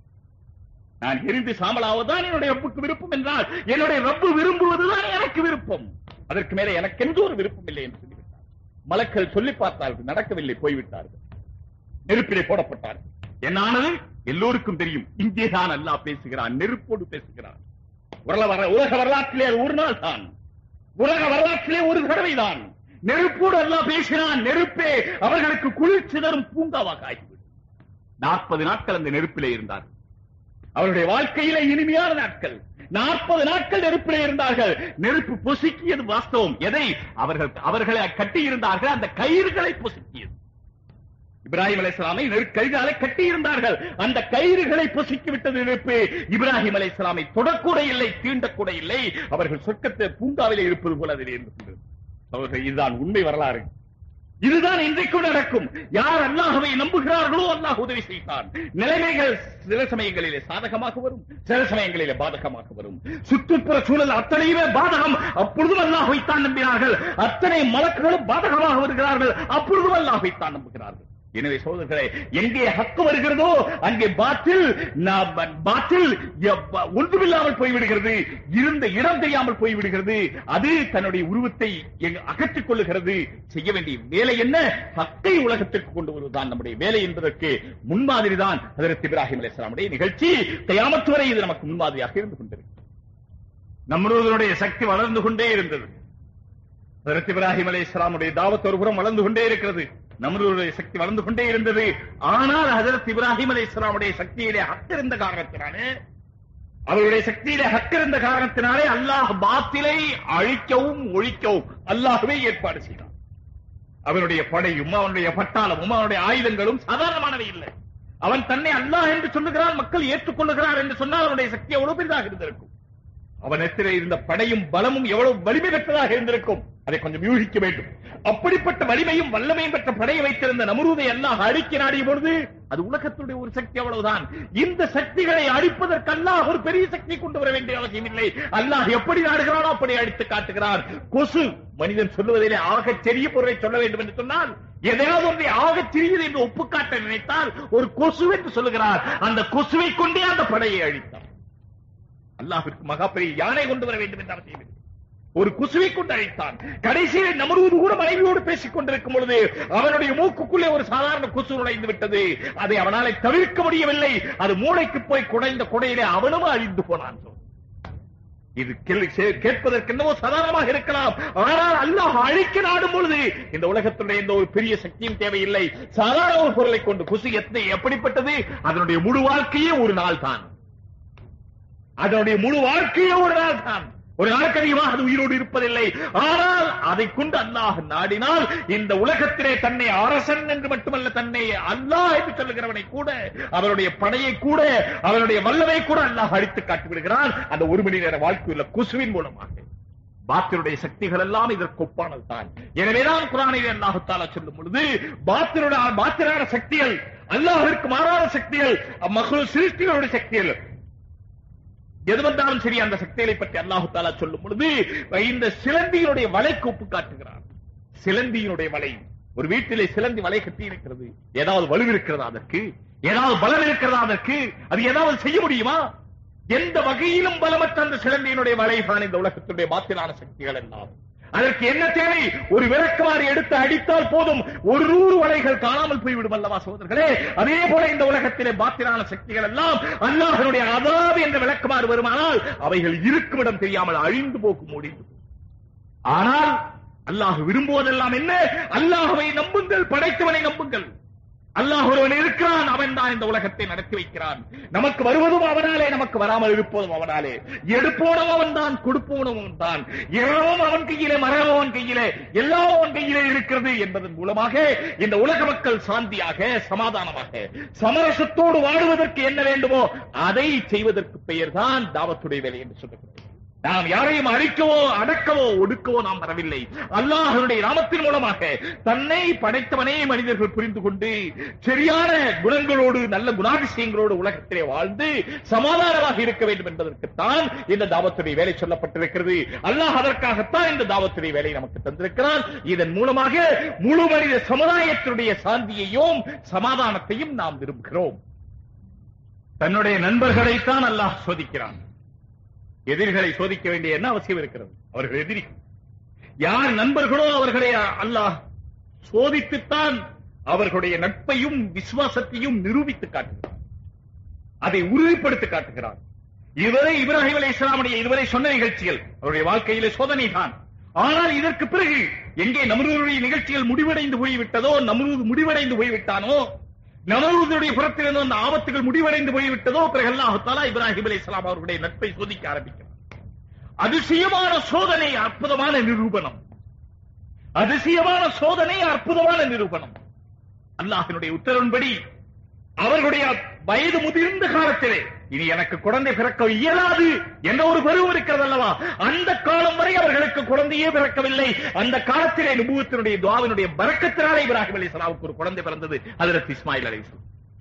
நான் எரிந்து சாம்பலாவதுதான் என்னுடைய ரப்புக்கு விருப்பம் என்றால் என்னுடைய ரப்பு விரும்புவதுதான் எனக்கு விருப்பம் அதற்கு மேலே எனக்கென்று ஒரு விருப்பம் இல்லை என்று சொல்லிவிட்டார் மலக்கள் சொல்லி பார்த்தார்கள் நடக்கவில்லை போய்விட்டார்கள் நெருப்பிலே போடப்பட்டார்கள் என்னானது எல்லோருக்கும் தெரியும் இங்கேதான் அல்லாஹ் பேசுகிறான் நெருப்போடு பேசுகிறான் வரல- வர- உலக வரலாற்றிலே அது ஒரு நாள் தான் உலக வரலாற்றிலே ஒரு தடவை தான் நெருப்போடு அல்லாஹ் பேசினான் நெருப்பே அவர்களுக்கு குளிர்ச்சி தரும் பூங்காவாக ஆகிவிடும் நாற்பது நாட்கள் அந்த நெருப்பிலே இருந்தார்கள் அவருடைய வாழ்க்கையில இனிமையான நாட்கள் நாற்பது நாட்கள் நெருப்பிலே இருந்தார்கள் நெருப்பு பொசுக்கியது வாஸ்தவம் எதை அவர்கள் அவர்களை கட்டி இருந்தார்கள் அந்த கயிறுகளை பொசுக்கியது இப்ராஹிம் அலைஹிஸ்ஸலாமை நெருக்கயிறாலே கட்டி இருந்தார்கள் அந்த கயிறுகளை பொசுக்கி விட்டது நெருப்பு இப்ராஹிம் அலைஹிஸ்ஸலாமை தொடக்கூட இல்லை தீண்டக்கூட இல்லை அவர்கள் சொர்க்கத்தை பூங்காவிலே இருப்பது போல அதில் இருந்தது அவர்கள் இதுதான் உண்மை வரலாறு இதுதான் இன்றைக்கும் நடக்கும் யார் அல்லாஹ்வை நம்புகிறார்களோ அல்லாஹ் உதவி செய்தான் நிலைமைகள் சில சமயங்களிலே சாதகமாக வரும் சில சமயங்களிலே பாதகமாக வரும் சுற்றுப்புற சூழல் அத்தனையுமே பாதகம் அப்பொழுதும் அல்லாஹ்வைத்தான் நம்பினார்கள் அத்தனை மலக்குகளும் பாதகமாக வருகிறார்கள் அப்பொழுதும் அல்லாஹ்வைத்தான் நம்புகிறார்கள் எனவே சோதர்களே எங்கே ஹக்கு வருகிறதோ அங்கே பாத்தில் நாம் பாத்தில் எவ்வ- ஒன்றுமில்லாமல் போய்விடுகிறது இருந்த இடம் தெரியாமல் போய்விடுகிறது அது தன்னுடைய உருவத்தை எங்க- அகற்றிக் கொள்ளுகிறது செய்ய வேண்டிய வேலை என்ன ஹக்கை உலகத்திற்கு கொண்டு வருவதுதான் நம்முடைய வேலை என்பதற்கு முன்மாதிரி தான் ஹதரத் இப்ராஹிம் அலைஹிஸ்ஸலாமுடைய நிகழ்ச்சி கயாமத்து வரை இது நமக்கு முன்மாதிரியாக இருந்து கொண்டிருக்கு நம்மளுடைய சக்தி வளர்ந்து கொண்டே இருந்தது ஹதரத் இப்ராஹிம் அலைஹிஸ்ஸலாமுடைய தாவத் ஒரு புறம் வளர்ந்து கொண்டே இருக்கிறது நம்மளுடைய சக்தி வளர்ந்து கொண்டே இருந்தது ஆனால் ஹதரத் இப்ராஹிம் அலைஹிஸ்ஸலாமுடைய சக்தியிலே ஹக்கு இருந்த காரணத்தினாலே அவருடைய சக்தியிலே ஹக்கு இருந்த காரணத்தினாலே அல்லாஹ் பாத்திலை அழிக்கவும் ஒழிக்கவும் அல்லாஹ்வே ஏற்பாடு செய்தான் அவனுடைய படையும் அவனுடைய பட்டாளமும் அவனுடைய ஆயுதங்களும் சாதாரணமானவை இல்லை அவன் தன்னை அல்லாஹ் என்று சொல்லுகிறான் மக்கள் ஏற்றுக்கொள்ளுகிறார் என்று சொன்னால் அவனுடைய சக்தி எவ்வளவு பெரிதாக இருந்திருக்கும் அவனிடத்திலே இருந்த படையும் பலமும் எவ்வளவு வலிமை பெற்றதாக இருந்திருக்கும் அதை கொஞ்சம் யூகிக்க வேண்டும் அப்படிப்பட்ட வலிமையும் வல்லமையும் பெற்ற படையை வைத்திருந்த நமருதை அல்லாஹ் அழிக்க நாடிய பொழுது அது உலகத்துடைய ஒரு சக்தி அவ்வளவுதான் இந்த சக்திகளை அழிப்பதற்கு அல்லாஹ் ஒரு பெரிய சக்தி கொண்டு வர வேண்டிய அவசியம் இல்லை அல்லாஹ் எப்படி நாடுகிறானோ அப்படி அடித்து காட்டுகிறார் கொசு மனிதன் சொல்லுவதிலே ஆகச் சிறிய பொருளை சொல்ல வேண்டும் என்று சொன்னால் எதையாவது ஒன்றை ஆகச் சிறியது என்று ஒப்புக்காட்ட நினைத்தால் ஒரு கொசு என்று சொல்லுகிறார் அந்த கொசுவை கொண்டே அந்த படையை அழித்தார் அல்லாஹ்விற்கு மகா பெரிய யானை கொண்டு வர வேண்டும் என்ற அவசியம் இல்லை. ஒரு குசுவை கொண்டு அழைத்தான் கடைசியில் நமருவது கூட மனைவியோடு பேசிக் கொண்டிருக்கும் பொழுது அவனுடைய மூக்குக்குள்ளே ஒரு சாதாரண குசு நுழைந்து விட்டது அதை அவனாலே தவிர்க்க முடியவில்லை அது மூளைக்கு போய் குடைந்த குடையிலே அவனும் அழிந்து போனான் இது கேள்வி- சே- கேட்பதற்கு என்னவோ சாதாரணமாக இருக்கலாம் ஆனால் அல்லாஹ் அழிக்க நாடும் பொழுது இந்த உலகத்துடைய எந்த ஒரு பெரிய சக்தியும் தேவையில்லை சாதாரண ஒரு பொருளை கொண்டு குசு எத்தனை எப்படிப்பட்டது அதனுடைய முழு வாழ்க்கையே ஒரு நாள் தான் அதனுடைய முழு வாழ்க்கையே ஒரு நாள் தான் ஒரு நாளுக்கு அதிகமாக அது உயிரோடு இருப்பதில்லை ஆனால் அதை கொண்டு அல்லாஹ் நாடினால் இந்த உலகத்திலே தன்னை அரசன் என்று மட்டுமல்ல தன்னை அல்லாஹ் என்று சொல்லுகிறவனை கூட அவருடைய படையை கூட அவருடைய வல்லமை கூட அல்லாஹ் அடித்து காட்டிவிடுகிறான் அந்த ஒரு மணி நேர வாழ்க்கையுள்ள குசுவின் மூலமாக பாத்தினுடைய சக்திகள் எல்லாம் இதற்கு ஒப்பானது தான் எனவேதான் குரானில் அல்லாஹுத்தாலா சொல்லும் பொழுது பாத்தினுடைய பாத்திரான சக்திகள் அல்லாஹிற்கு மாறான சக்திகள் மக்கள் சிருஷ்டிகளுடைய சக்திகள் எது வந்தாலும் சரி அந்த சக்திகளை பற்றி அல்லாஹு தாலா சொல்லும் பொழுது இந்த சிலந்தியினுடைய வலைக்கு ஒப்பு காட்டுகிறார் சிலந்தியினுடைய வலை ஒரு வீட்டிலே சிலந்தி வலை கட்டி இருக்கிறது ஏதாவது வலுவிருக்கிறதா அதற்கு ஏதாவது பலம் இருக்கிறதா அதற்கு அது ஏதாவது செய்ய முடியுமா எந்த வகையிலும் பலமற்ற அந்த சிலந்தியினுடைய வலை தான் இந்த உலகத்தினுடைய பாத்திரான சக்திகள் எல்லாம் அதற்கு என்ன தேவை ஒரு விளக்குமாறு எடுத்து அடித்தால் போதும் ஒரு நூறு வலைகள் காணாமல் போய்விடும் அல்லவா சகோதரர்களே அதே போல இந்த உலகத்திலே பாத்திரான சக்திகள் எல்லாம் அல்லாஹனுடைய அதாவு என்ற விளக்குமாறு வருமானால் அவைகள் இருக்குமிடம் தெரியாமல் அழிந்து போக்கும் முடிந்து ஆனால் அல்லாஹ் விரும்புவதெல்லாம் என்ன அல்லாஹுவை நம்புங்கள் படைத்தவனை நம்புங்கள் அல்லாஹ் ஒருவன் இருக்கிறான் அவன் தான் இந்த உலகத்தை நடத்தி வைக்கிறான் நமக்கு வருவதும் அவனாலே நமக்கு வராமல் இருப்பதும் அவனாலே எடுப்போனும் அவன் தான் கொடுப்போனும் அவன் தான் இரவும் அவன் கையிலே மரணம் அவன் கையிலே எல்லாம் அவன் கையிலே இருக்கிறது என்பதன் மூலமாக இந்த உலக மக்கள் சாந்தியாக சமாதானமாக சமரசத்தோடு வாழுவதற்கு என்ன வேண்டுமோ அதை செய்வதற்கு பெயர் தான் தாவத்துடைய வேலை என்று சொல்லுகிறேன் நாம் யாரையும் அழிக்கவோ அடக்கவோ ஒடுக்கவோ நாம் வரவில்லை அல்லாஹனுடைய நாமத்தின் மூலமாக தன்னை படைத்தவனே மனிதர்கள் புரிந்து கொண்டு சரியான குணங்களோடு நல்ல குணாதிசயங்களோடு உலகத்திலே வாழ்ந்து சமாதானமாக இருக்க வேண்டும் என்பதற்குத்தான் இந்த தாவத்துடைய வேலை சொல்லப்பட்டிருக்கிறது அல்லாஹ் அதற்காகத்தான் இந்த தாவத்துடைய வேலை நமக்கு தந்திருக்கிறான் இதன் மூலமாக முழு மனித சமுதாயத்தினுடைய சாந்தியையும் சமாதானத்தையும் நாம் விரும்புகிறோம் தன்னுடைய நண்பர்களைத்தான் அல்லாஹ் சோதிக்கிறான் எதிரிகளை சோதிக்க வேண்டிய என்ன அவசியம் இருக்கிறது அவர்கள் எதிரி யார் நண்பர்களோ அவர்களை அல்லாஹ் சோதித்துத்தான் அவர்களுடைய நட்பையும் விசுவாசத்தையும் நிரூபித்து காட்டுகிறார் அதை உறுதிப்படுத்தி காட்டுகிறார் இதுவரை இப்ராஹிம் அலி இஸ்லாமுடைய இதுவரை சொன்ன நிகழ்ச்சிகள் அவருடைய வாழ்க்கையிலே சோதனை தான் ஆனால் இதற்கு பிறகு எங்கே நமருடைய நிகழ்ச்சிகள் முடிவடைந்து போய்விட்டதோ நமருது முடிவடைந்து போய்விட்டானோ நமருடைய புறத்திலிருந்து அந்த ஆபத்துகள் முடிவடைந்து போய்விட்டதோ பிறகு அல்லாஹாலா இப்ராஹிம் அலி இஸ்லாம் அவர்களுடைய நட்பை சோதிக்க ஆரம்பிக்கிறார் அதிசயமான சோதனை அற்புதமான நிரூபணம் அதிசயமான சோதனை அற்புதமான நிரூபணம் அல்லாஹினுடைய உத்தரவின்படி அவர்களுடைய வயது முதிர்ந்த காலத்திலே இனி எனக்கு குழந்தை பிறக்க இயலாது என்ற ஒரு பருவம் இருக்கிறது அல்லவா அந்த காலம் வரை அவர்களுக்கு குழந்தையே பிறக்கவில்லை அந்த காலத்திலே நுபுவத்தினுடைய துவாவினுடைய பறக்கத்தினாலே இப்ராஹிம் அலி இஸ்லாமுக்கு ஒரு குழந்தை பிறந்தது அதற்கு இஸ்மாயில் அலி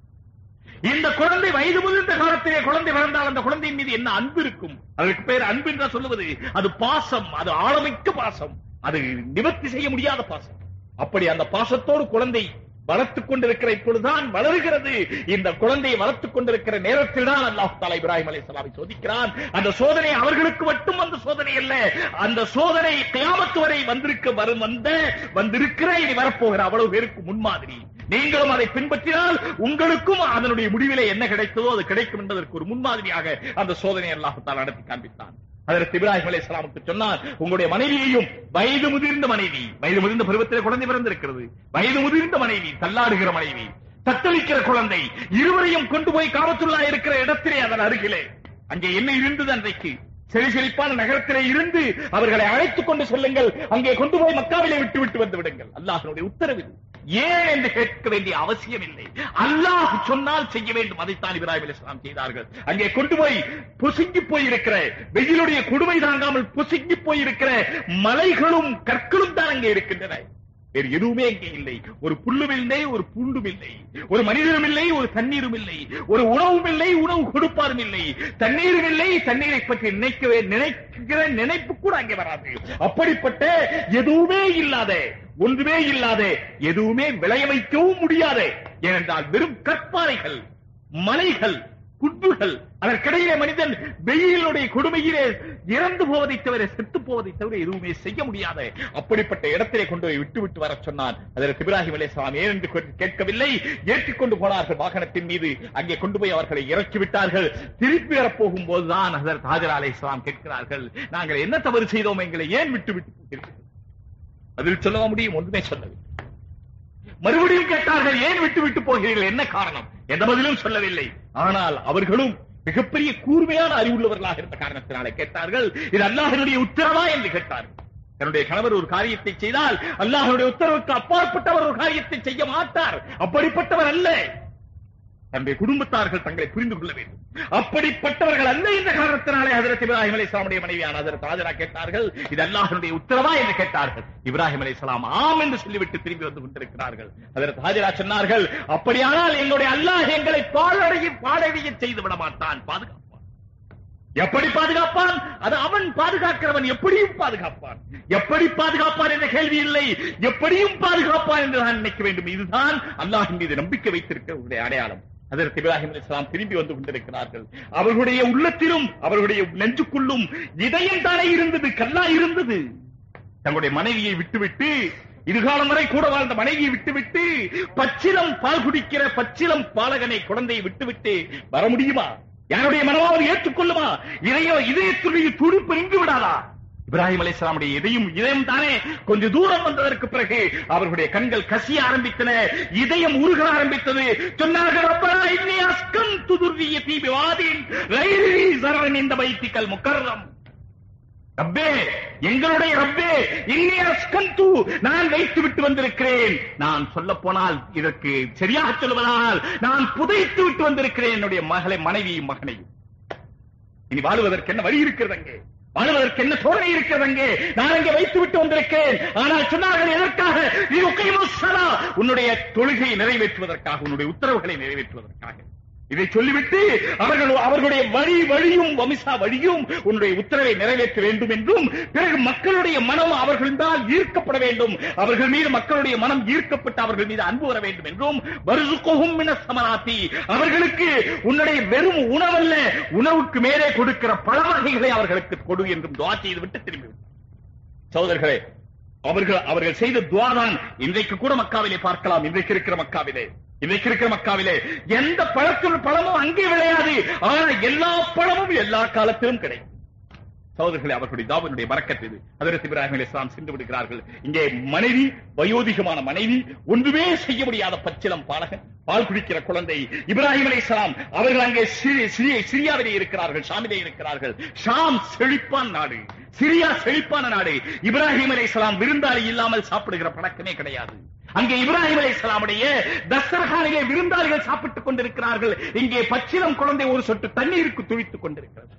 இந்த குழந்தை வயது முதிர்ந்த காலத்திலே குழந்தை பிறந்தால் அந்த குழந்தையின் மீது என்ன அன்பு இருக்கும் அதற்கு பெயர் அன்பு என்று சொல்லுவது அது பாசம் அது ஆழமிக்க பாசம் அது நிவர்த்தி செய்ய முடியாத பாசம் அப்படி அந்த பாசத்தோடு குழந்தை வளர்த்துக் கொண்டிருக்கிற இப்பொழுதுதான் வளருகிறது இந்த குழந்தையை வளர்த்துக் கொண்டிருக்கிற நேரத்தில் தான் அல்லாஹ் தாலா இப்ராஹிம் அலி சலாமை சோதிக்கிறான் அந்த சோதனை அவர்களுக்கு மட்டும் அந்த சோதனை அல்ல அந்த சோதனை கியாமத்து வரை வந்திருக்க வரும் வந்த வந்திருக்கிற இனி வரப்போகிற அவ்வளவு பேருக்கு முன்மாதிரி நீங்களும் அதை பின்பற்றினால் உங்களுக்கும் அதனுடைய முடிவிலே என்ன கிடைத்ததோ அது கிடைக்கும் என்பதற்கு ஒரு முன்மாதிரியாக அந்த சோதனை அல்லாஹத்தால் நடத்தி காண்பித்தான் அதற்கு இப்ராஹிம் அலி இஸ்லாமுக்கு சொன்னார் உங்களுடைய மனைவியையும் வயது முதிர்ந்த மனைவி வயது முதிர்ந்த பருவத்தில் குழந்தை பிறந்திருக்கிறது வயது முதிர்ந்த மனைவி தள்ளாடுகிற மனைவி தத்தளிக்கிற குழந்தை இருவரையும் கொண்டு போய் காபத்துள்ளா இருக்கிற இடத்திலே அதன் அருகிலே அங்கே என்ன இருந்தது அன்றைக்கு செழி செழிப்பான நகரத்திலே இருந்து அவர்களை அழைத்துக் கொண்டு செல்லுங்கள் அங்கே கொண்டு போய் மக்காவிலே விட்டு விட்டு வந்து விடுங்கள் அல்லாஹனுடைய உத்தரவு ஏன் என்று கேட்க வேண்டிய அவசியம் இல்லை அல்லாஹ் சொன்னால் செய்ய வேண்டும் அதைத்தான் இப்ராஹிம் இஸ்லாம் செய்தார்கள் அங்கே கொண்டு போய் பொசுங்கி போயிருக்கிற வெயிலுடைய கொடுமை தாங்காமல் பொசுங்கி போயிருக்கிற மலைகளும் கற்களும் தான் அங்கே இருக்கின்றன வேறு எதுவுமே அங்கே இல்லை ஒரு புல்லும் இல்லை ஒரு பூண்டும் இல்லை ஒரு மனிதரும் இல்லை ஒரு தண்ணீரும் இல்லை ஒரு உணவும் இல்லை உணவு கொடுப்பாரும் இல்லை தண்ணீரும் இல்லை தண்ணீரை பற்றி நினைக்கவே நினைக்கிற நினைப்பு கூட அங்கே வராது அப்படிப்பட்ட எதுவுமே இல்லாத ஒன்றுமே இல்லாத எதுவுமே விளைய வைக்கவும் முடியாது ஏனென்றால் வெறும் கற்பாறைகள் மலைகள் குன்றுகள் அதற்கிடையிலே மனிதன் வெயிலுடைய கொடுமையிலே இறந்து போவதை தவிர செத்து போவதை தவிர எதுவுமே செய்ய முடியாத அப்படிப்பட்ட இடத்திலே கொண்டு போய் விட்டு விட்டு வர சொன்னான் அதற்கு இப்ராஹிம் அலேஸ்லாம் ஏன் என்று கேட்கவில்லை ஏற்றிக்கொண்டு போனார்கள் வாகனத்தின் மீது அங்கே கொண்டு போய் அவர்களை இறக்கி விட்டார்கள் திருப்பி வரப்போகும் போதுதான் அதற்கு ஹாஜர் அலை இஸ்லாம் கேட்கிறார்கள் நாங்கள் என்ன தவறு செய்தோம் எங்களை ஏன் விட்டு விட்டு போகிறீர்கள் அதில் சொல்லவா முடியும் ஒன்றுமே சொல்லவில்லை மறுபடியும் கேட்டார்கள் ஏன் விட்டு விட்டு போகிறீர்கள் என்ன காரணம் எந்த பதிலும் சொல்லவில்லை ஆனால் அவர்களும் மிகப்பெரிய கூர்மையான அறிவுள்ளவர்களாக இருந்த காரணத்தினாலே கேட்டார்கள் இது அல்லாஹனுடைய உத்தரவா என்று கேட்டார்கள் தன்னுடைய கணவர் ஒரு காரியத்தை செய்தால் அல்லாஹனுடைய உத்தரவுக்கு அப்பாற்பட்டவர் ஒரு காரியத்தை செய்ய மாட்டார் அப்படிப்பட்டவர் அல்ல தன்னுடைய குடும்பத்தார்கள் தங்களை புரிந்து கொள்ள வேண்டும் அப்படிப்பட்டவர்கள் அல்ல இந்த காரணத்தினாலே ஹதரத் இப்ராஹிம் அலி இஸ்லாமுடைய மனைவியான ஹதரத் ஆஜரா கேட்டார்கள் இது அல்லாஹனுடைய உத்தரவா என்று கேட்டார்கள் இப்ராஹிம் அலி இஸ்லாம் ஆம் என்று சொல்லிவிட்டு திரும்பி வந்து கொண்டிருக்கிறார்கள் ஹதரத் ஹாஜரா சொன்னார்கள் அப்படியானால் எங்களுடைய அல்லாஹ் எங்களை பாழடைய பாழடைய செய்து விட மாட்டான் பாதுகாப்பான் எப்படி பாதுகாப்பான் அது அவன் பாதுகாக்கிறவன் எப்படியும் பாதுகாப்பான் எப்படி பாதுகாப்பான் என்ற கேள்வி இல்லை எப்படியும் பாதுகாப்பான் என்று நான் நினைக்க வேண்டும் இதுதான் அல்லாஹின் மீது நம்பிக்கை வைத்திருக்கிறவருடைய அடையாளம் அதற்கு இப்ராஹிம் அலிஸ்லாம் திரும்பி வந்து கொண்டிருக்கிறார்கள் அவர்களுடைய உள்ளத்திலும் அவர்களுடைய நெஞ்சுக்குள்ளும் இதயம் தானே இருந்தது கல்லா இருந்தது தங்களுடைய மனைவியை விட்டுவிட்டு இதுகாலம் வரை கூட வாழ்ந்த மனைவியை விட்டுவிட்டு பச்சிலம் பால் குடிக்கிற பச்சிலம் பாலகனை குழந்தையை விட்டுவிட்டு வர முடியுமா யாருடைய மனமாவது ஏற்றுக்கொள்ளுமா இதய இதயத்துடைய துடிப்பு நின்று விடாதா இப்ராஹிம் அலிஸ்லாமுடைய இதயம் இதயம் தானே கொஞ்ச தூரம் வந்ததற்கு பிறகு அவர்களுடைய கண்கள் கசிய ஆரம்பித்தன இதயம் உருக ஆரம்பித்தது சொன்னார்கள் ரப்பனா இன்னி அஸ்கன்து துர்ரியதி பிவாதின் கைரி ஸரன் இந்த பைத்திக்கல் முக்கர்ரம் ரப்பே எங்களுடைய ரப்பே இன்னி அஸ்கன்து நான் வைத்து விட்டு வந்திருக்கிறேன் நான் சொல்ல போனால் இதற்கு சரியாக சொல்வதால் நான் புதைத்து விட்டு வந்திருக்கிறேன் என்னுடைய மகளை மனைவியும் மகனையும் இனி வாழுவதற்கு என்ன வழி இருக்கிறது அங்கே வாழ்வதற்கு என்ன சோதனை இருக்கிறது அங்கே நான் அங்கே வைத்து விட்டு வந்திருக்கேன் ஆனால் சொன்னார்கள் எதற்காக நீ உக்கைமுசலா உன்னுடைய தொழுகையை நிறைவேற்றுவதற்காக உன்னுடைய உத்தரவுகளை நிறைவேற்றுவதற்காக இதை சொல்லிவிட்டு அவர்கள் அவர்களுடைய வழி வழியும் வமிசா வழியும் உன்னுடைய உத்தரவை நிறைவேற்ற வேண்டும் என்றும் பிறகு மக்களுடைய மனம் அவர்களால் ஈர்க்கப்பட வேண்டும் அவர்கள் மீது மக்களுடைய மனம் ஈர்க்கப்பட்டு அவர்கள் மீது அன்பு வர வேண்டும் என்றும் வருசுக்கும் சமராத்தி அவர்களுக்கு உன்னுடைய வெறும் உணவல்ல உணவுக்கு மேலே கொடுக்கிற பல வகைகளை அவர்களுக்கு கொடு என்றும் துவா செய்து விட்டு திரும்பி சகோதரர்களே அவர்கள் அவர்கள் செய்த துவாதான் இன்றைக்கு கூட மக்காவிலே பார்க்கலாம் இன்றைக்கு இருக்கிற மக்காவிலே இன்றைக்கு இருக்கிற மக்காவிலே எந்த பழத்தில் பழமும் அங்கே விளையாது ஆனா எல்லா பழமும் எல்லா காலத்திலும் கிடைக்கும் சகோதரர்களே அவர்களுடைய தாவனுடைய வரக்கத்து இது அதற்கு இப்ராஹிம் அலி இஸ்லாம் சென்று விடுகிறார்கள் இங்கே மனைவி வயோதிகமான மனைவி ஒன்றுமே செய்ய முடியாத பச்சிலம் பாலகன் பால் குடிக்கிற குழந்தை இப்ராஹிம் அலி இஸ்லாம் அவர்கள் அங்கே சிரி- சிரி- சிரியாவிலே இருக்கிறார்கள் ஷாமிலே இருக்கிறார்கள் ஷாம் செழிப்பான் நாடு சிரியா செழிப்பான நாடு இப்ராஹிம் அலி இஸ்லாம் விருந்தாளி இல்லாமல் சாப்பிடுகிற பழக்கமே கிடையாது அங்கே இப்ராஹிம் அலி இஸ்லாமுடைய தஸ்தர்கானிலே விருந்தாளிகள் சாப்பிட்டுக் கொண்டிருக்கிறார்கள் இங்கே பச்சிலம் குழந்தை ஒரு சொட்டு தண்ணீருக்கு துவித்துக் கொண்டிருக்கிறது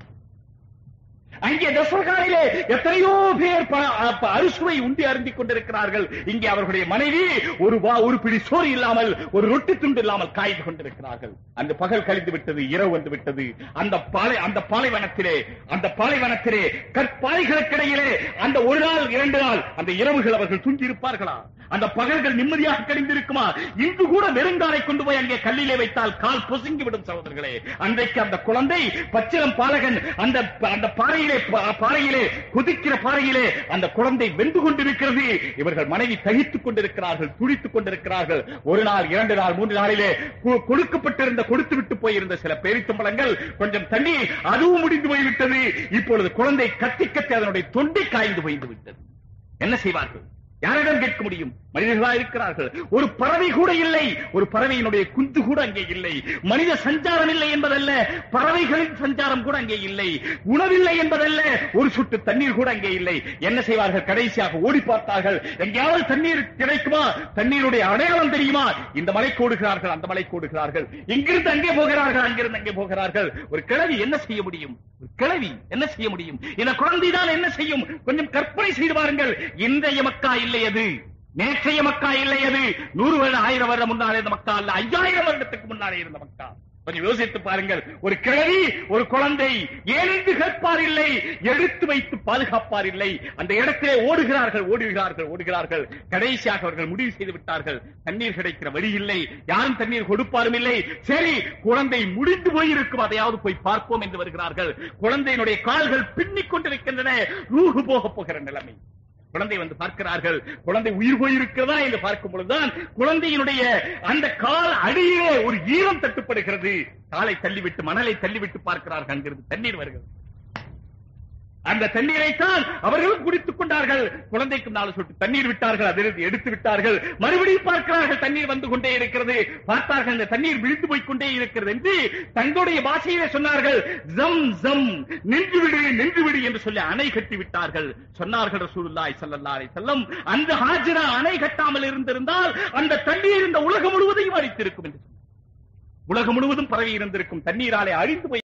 அங்கே தசர்காலிலே எத்தனையோ பேர் ப- அப்ப அறுசுவை உண்டி அருந்திக் கொண்டிருக்கிறார்கள் இங்கே அவர்களுடைய மனைவி ஒரு வா- ஒரு பிடி சோறு இல்லாமல் ஒரு ரொட்டி துண்டு இல்லாமல் காய்ந்து கொண்டிருக்கிறார்கள் அந்த பகல் கழிந்து விட்டது இரவு வந்து விட்டது அந்த பாலை அந்த பாலைவனத்திலே அந்த பாலைவனத்திலே கற்பாலைகளுக்கிடையிலே அந்த ஒரு நாள் இரண்டு நாள் அந்த இரவுகள் அவர்கள் தூங்கி இருப்பார்களா அந்த பகல்கள் நிம்மதியாக கழிந்திருக்குமா இன்று கூட வெறுங்காலை கொண்டு போய் அங்கே கல்லிலே வைத்தால் கால் பொசுங்கி விடும் சகோதரர்களே அன்றைக்கு அந்த குழந்தை பச்சிலம் பாலகன் அந்த அந்த பாறையிலே பா- பாறையிலே குதிக்கிற பாறையிலே அந்த குழந்தை வெந்து கொண்டிருக்கிறது இவர்கள் மனைவி தகித்துக் கொண்டிருக்கிறார்கள் துடித்துக் கொண்டிருக்கிறார்கள் ஒரு நாள் இரண்டு நாள் மூன்று நாளிலே கு- கொடுக்கப்பட்டிருந்த கொடுத்து விட்டு போயிருந்த சில பேரித்தம்பளங்கள் கொஞ்சம் தண்ணி அதுவும் முடிந்து போய்விட்டது இப்பொழுது குழந்தை கத்தி கத்தி அதனுடைய தொண்டை காய்ந்து போய்ந்து விட்டது என்ன செய்வார்கள் யாரிடம் கேட்க முடியும் மனிதர்களா இருக்கிறார்கள் ஒரு பறவை கூட இல்லை ஒரு பறவையினுடைய குஞ்சு கூட அங்கே இல்லை மனித சஞ்சாரம் இல்லை என்பதல்ல பறவைகளின் சஞ்சாரம் கூட அங்கே இல்லை உணவில்லை என்பதல்ல ஒரு சொட்டு தண்ணீர் கூட அங்கே இல்லை என்ன செய்வார்கள் கடைசியாக ஓடி பார்த்தார்கள் எங்கேயாவது தண்ணீர் கிடைக்குமா தண்ணீருடைய அடையாளம் தெரியுமா இந்த மலைக்கு ஓடுகிறார்கள் அந்த மலைக்கு ஓடுகிறார்கள் இங்கிருந்து அங்கே போகிறார்கள் அங்கிருந்து அங்கே போகிறார்கள் ஒரு கிழவி என்ன செய்ய முடியும் ஒரு கிழவி என்ன செய்ய முடியும் இந்த குழந்தைதான் என்ன செய்யும் கொஞ்சம் கற்பனை செய்து பாருங்கள் இன்றைய மக்கா இல்லை அது நேற்றைய மக்கா இல்லை அது நூறு வருடம் ஆயிரம் வருடம் முன்னாலே இருந்த மக்கா அல்ல ஐயாயிரம் வருடத்துக்கு முன்னாலே இருந்த மக்கா கொஞ்சம் யோசித்து பாருங்கள் ஒரு கிழவி ஒரு குழந்தை ஏனென்று கேட்பார் இல்லை எடுத்து வைத்து பாதுகாப்பார் இல்லை அந்த இடத்திலே ஓடுகிறார்கள் ஓடுகிறார்கள் ஓடுகிறார்கள் கடைசியாக அவர்கள் முடிவு செய்து விட்டார்கள் தண்ணீர் கிடைக்கிற வழி இல்லை யாரும் தண்ணீர் கொடுப்பாரும் இல்லை சரி குழந்தை முடிந்து போயிருக்கும் அதையாவது போய் பார்ப்போம் என்று வருகிறார்கள் குழந்தையினுடைய கால்கள் பின்னிக் கொண்டிருக்கின்றன ரூகு போக போகிற நிலைமை குழந்தை வந்து பார்க்கிறார்கள் குழந்தை உயிர் போயிருக்கிறதா என்று பார்க்கும் பொழுதுதான் குழந்தையினுடைய அந்த கால் அடியிலே ஒரு ஈரம் தட்டுப்படுகிறது காலை தள்ளிவிட்டு மணலை தள்ளிவிட்டு பார்க்கிறார்கள் அங்கிருந்து தண்ணீர் வருகிறது அந்த தண்ணீரைத்தான் அவர்களும் குடித்துக் கொண்டார்கள் குழந்தைக்கும் நாலு சொட்டு தண்ணீர் விட்டார்கள் அதிலிருந்து எடுத்து விட்டார்கள் மறுபடியும் பார்க்கிறார்கள் தண்ணீர் வந்து கொண்டே இருக்கிறது பார்த்தார்கள் அந்த தண்ணீர் விழுந்து போய் கொண்டே இருக்கிறது என்று தங்களுடைய பாஷையிலே சொன்னார்கள் ஜம் ஜம் நின்று விடு நின்று விடு என்று சொல்லி அணை கட்டி விட்டார்கள் சொன்னார்கள் ரசூலுல்லாஹி ஸல்லல்லாஹு அலைஹி வஸல்லம் அந்த ஹாஜிரா அணை கட்டாமல் இருந்திருந்தால் அந்த தண்ணீர் இந்த உலகம் முழுவதையும் அழித்திருக்கும் என்று சொன்னார். உலகம் முழுவதும் பரவி இருந்திருக்கும் தண்ணீராலே அழிந்து போய்